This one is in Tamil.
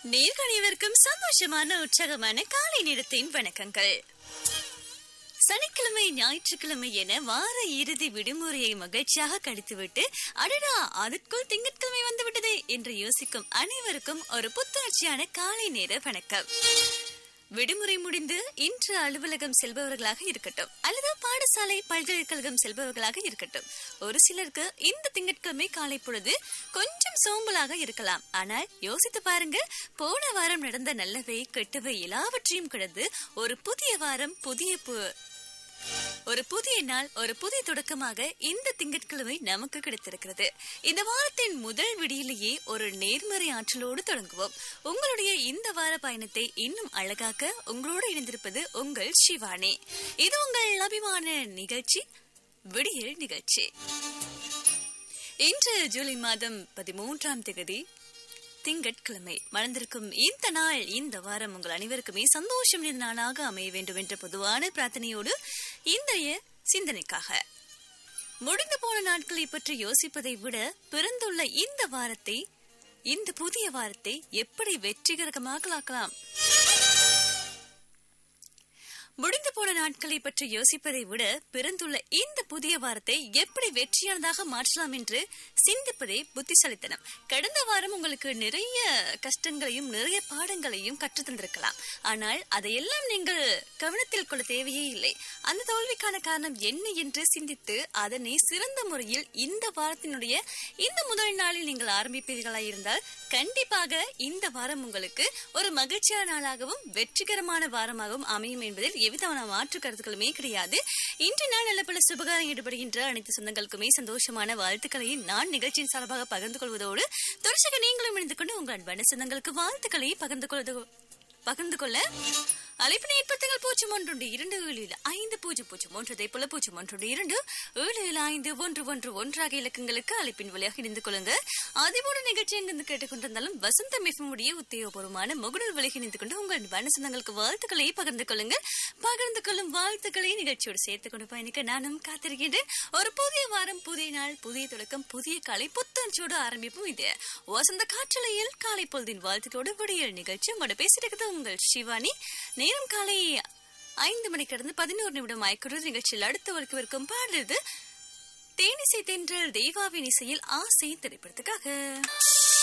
நேர்கணியவருக்கும் சந்தோஷமான உற்சாகமான காலை நேரத்தின் வணக்கங்கள் சனிக்கிழமை ஞாயிற்றுக்கிழமை என வார இறுதி விடுமுறையை மகிழ்ச்சியாக கழித்துவிட்டு அடடா அதற்குள் திங்கட்கிழமை வந்துவிட்டதே என்று யோசிக்கும் அனைவருக்கும் ஒரு புத்துணர்ச்சியான காலை நேர வணக்கம் விடுமுறை முடிந்து இன்று அலுவலகம் செல்பவர்களாக இருக்கட்டும் அல்லது பாடசாலை பல்கலைக்கழகம் செல்பவர்களாக இருக்கட்டும் ஒரு சிலருக்கு இந்த திங்கட்கிழமை காலை பொழுது கொஞ்சம் சோம்பலாக இருக்கலாம் ஆனால் யோசித்து பாருங்க போன வாரம் நடந்த நல்லவை கெட்டவை எல்லாவற்றையும் கடந்து ஒரு புதிய வாரம் புதிய பு- ஒரு புதிய நாள் ஒரு புதிய தொடக்கமாக இந்த திங்கட்கிழமை நமக்கு கிடைத்திருக்கிறது இந்த வாரத்தின் முதல் விடியிலேயே ஒரு நேர்மறை ஆற்றலோடு தொடங்குவோம் உங்களுடைய இந்த வார பயணத்தை இன்னும் அழகாக்க உங்களோடு இணைந்திருப்பது உங்கள் சிவானி இது உங்கள் அபிமான நிகழ்ச்சி விடியல் நிகழ்ச்சி இன்று ஜூலை மாதம் பதிமூன்றாம் தேதி திங்கட்கிழமை மறந்திருக்கும் இந்த நாள் இந்த வாரம் உங்கள் அனைவருக்குமே சந்தோஷம் நிறைந்த நாளாக அமைய வேண்டும் என்ற பொதுவான பிரார்த்தனையோடு இன்றைய சிந்தனைக்காக முடிந்து போன நாட்களை பற்றி யோசிப்பதை விட பிறந்துள்ள இந்த வாரத்தை இந்த புதிய வாரத்தை எப்படி வெற்றிகரமாக ஆக்கலாம் முடிந்து போன நாட்களை பற்றி யோசிப்பதை விட பிறந்துள்ள இந்த புதிய வாரத்தை எப்படி வெற்றியானதாக மாற்றலாம் என்று சிந்திப்பதே புத்திசாலித்தனம் கடந்த வாரம் உங்களுக்கு நிறைய கஷ்டங்களையும் நிறைய பாடங்களையும் கற்றுத் தந்திருக்கலாம் ஆனால் அதையெல்லாம் நீங்கள் கவனத்தில் கொள்ள தேவையே இல்லை அந்த தோல்விக்கான காரணம் என்ன என்று சிந்தித்து அதனை சிறந்த முறையில் இந்த வாரத்தினுடைய இந்த முதல் நாளில் நீங்கள் ஆரம்பிப்பீர்களாக இருந்தால் கண்டிப்பாக இந்த வாரம் உங்களுக்கு ஒரு மகிழ்ச்சியான நாளாகவும் வெற்றிகரமான வாரமாகவும் அமையும் என்பதில் எவ்விதமான மாற்று கருத்துக்களுமே கிடையாது இன்று நாள் நல்ல பல சுபகாரம் ஈடுபடுகின்ற அனைத்து சொந்தங்களுக்குமே சந்தோஷமான வாழ்த்துக்களை நான் நிகழ்ச்சியின் சார்பாக பகிர்ந்து கொள்வதோடு தொடர்ச்சியாக நீங்களும் இணைந்து கொண்டு உங்கள் அன்பான சொந்தங்களுக்கு வாழ்த்துக்களை பகிர்ந்து கொள்வது பகிர்ந்து கொள்ள அழைப்பினை ஏற்படுத்துங்கள் பூஜ்ஜியம் ஒன்று இரண்டு ஏழு ஏழு ஐந்து பூஜ்ஜியம் பூஜ்ஜியம் ஒன்று அதே போல பூஜ்ஜியம் ஒன்று இரண்டு ஏழு ஏழு ஐந்து ஒன்று ஒன்று ஒன்றாக இலக்கங்களுக்கு அழைப்பின் வழியாக இணைந்து கொள்ளுங்க அதேபோல நிகழ்ச்சி எங்கிருந்து கேட்டுக்கொண்டிருந்தாலும் வசந்த மிஃபமுடைய உத்தியோகபூர்வமான முகநூல் வழியாக இணைந்து கொண்டு உங்கள் வனசந்தங்களுக்கு வாழ்த்துக்களை பகிர்ந்து கொள்ளுங்கள் பகிர்ந்து கொள்ளும் வாழ்த்துக்களை நிகழ்ச்சியோடு சேர்த்துக் கொண்டு பயணிக்க நானும் காத்திருக்கின்றேன் ஒரு புதிய வாரம் புதிய நாள் புதிய தொடக்கம் புதிய காலை புத்துணர்ச்சியோடு ஆரம்பிப்போம் இது வசந்த காற்றலையில் காலை பொழுதின் வாழ்த்துக்களோடு விடியல் நிகழ்ச்சி உங்களோட பேசிட்டு உங்கள் சிவானி நேரம் காலை ஐந்து மணி கடந்து பதினோரு நிமிடம் ஆய்க்குறது நிகழ்ச்சியில் அடுத்த வரைக்கும் இருக்கும் பாடுறது தேனிசை தென்றல் தெய்வாவின் இசையில் ஆசை திரைப்படத்துக்காக